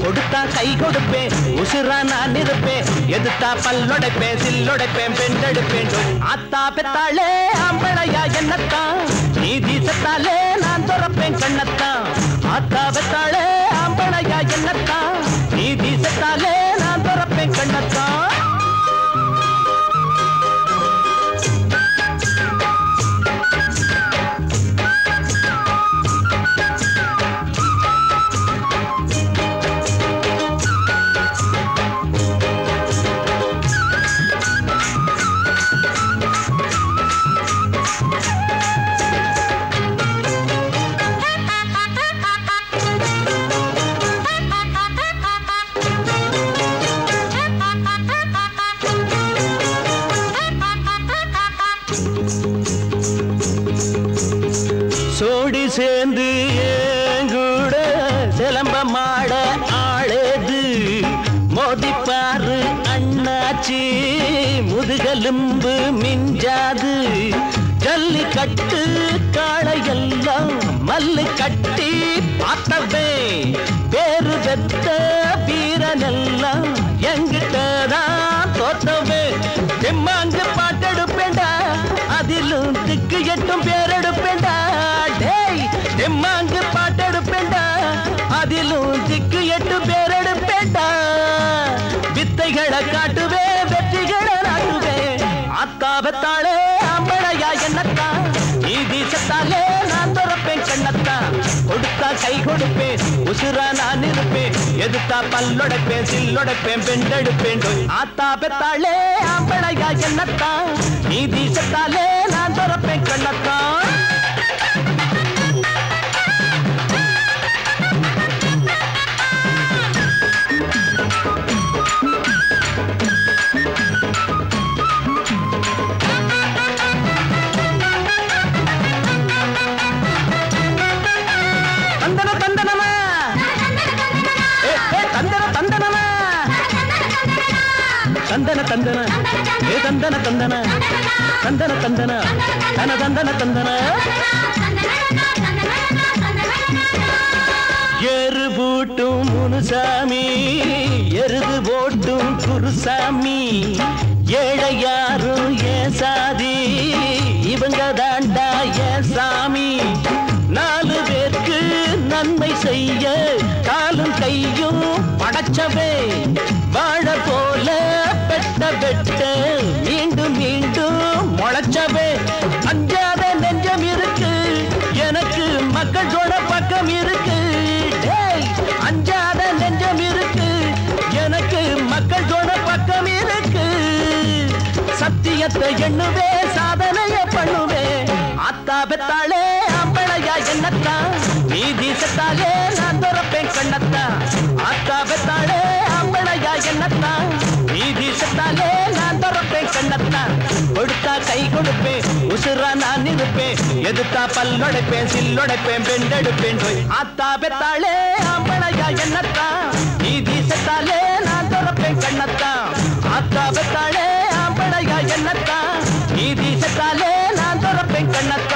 கொடுத்தா கை கொடுப்பேன் உசுரா நான் இருப்பேன் எதுத்தா பல்லொடைப்பேன் சில்லொடைப்பேன் பெண்டெடுப்பேன் ஆத்தா பெத்தாளே ஆம்பளையா என்னத்தான் நீதி செத்தாலே நான் துறப்பேன் கண்ணத்தான் ஆத்தா பெத்தாளே ஆம்பளையா என்னத்தான் நீதி செத்தாலே நான் துறப்பேன் கண்ணத்தான் சோடி சேர்ந்து ஏங்கூட சிலம்ப மாட ஆளேது மோதிப்பாரு அண்ணாச்சி முதுகெலும்பு மிஞ்சாது ஜல்லிக்கட்டு காளையெல்லாம் மல்லு கட்டி பார்த்தவே பேரு பெத்த வீரனெல்லாம் எங்கிட்டதான் தோத்தவே தெம்மாங்கு பாட்டெடுப்பேண்டா அதிலும் திக்கு எட்டும் பேரெடுப்பேண்டா டேய் தெம்மாங்கு பாட்டெடுப்பேண்டா அதிலும் திக்கு எட்டு பேரெடுப்பேண்டா வித்தைகளை காட்டுவே வெற்றிகளை நாட்டுவே அத்தாபத்தாளே அம்பளையா என்னத்தான் நீதி சத்தாலே நான் துறப்பேன் கண்ணத்தான் கொடுத்தா கை கொடுப்பேன் உசுரா நான் இருப்பேன் எதுத்தா பல்லொடைப்பேன் சில்லொடைப்பேன் பெண்டெடுப்பேன் ஆத்தா பெத்தாளே அம்பளையா என்னத்தான் நீதி சத்தாலே நான் துறப்பேன் கண்ணத்தான் தந்தன தந்தனமா ஏ, ஏ, தந்தன தந்தனமா தந்தன தந்தன ஏ தந்தன தந்தன தந்தன தந்தன தன தந்தன தந்தன எரு பூட்டும் முனுசாமி எருது போட்டும் குருசாமி ஏழை யாரும் ஏன் சாதி இவங்க தாண்டா ஏன் சாமி நாலு பேருக்கு நன்மை செய்ய காலும் கையும் படைச்சவே வாழ போல பெட்ட பெட்ட மீண்டும் மீண்டும் முளைச்சவே அஞ்சாத நெஞ்சம் இருக்கு எனக்கு மக்களோட பக்கம் இருக்கு டேய், அஞ்சாத நெஞ்சம் இருக்கு எனக்கு மக்களோட பக்கம் இருக்கு சத்தியத்தை எண்ணுவே சாதனைய பண்ணுவே அத்தா பெத்தாளே அம்பளையா என்னத்தான் நீதி செத்தாலே நான் துறப்பேன் கண்ணத்தான் அத்தா பெத்தாளே அம்பளையா என்னத்தான் நீதி செத்தாலே நான் துறப்பேன் கண்ணத்தான் கொடுத்தா கை கொடுப்பேன் உசுரா நான் இருப்பேன் எதுத்தா பல்லொடைப்பேன் சில்லொடைப்பேன் பெண்டெடுப்பேன் அத்தா பெத்தாளே அம்பளையா என்னத்தான் நீதி செத்தாலே நான் துறப்பேன் கண்ணத்தான் அத்தா பெத்தாளே அம்பளையா என்னத்தான் நீதி செத்தாலே நான் துறப்பேன் கண்ணத்தான்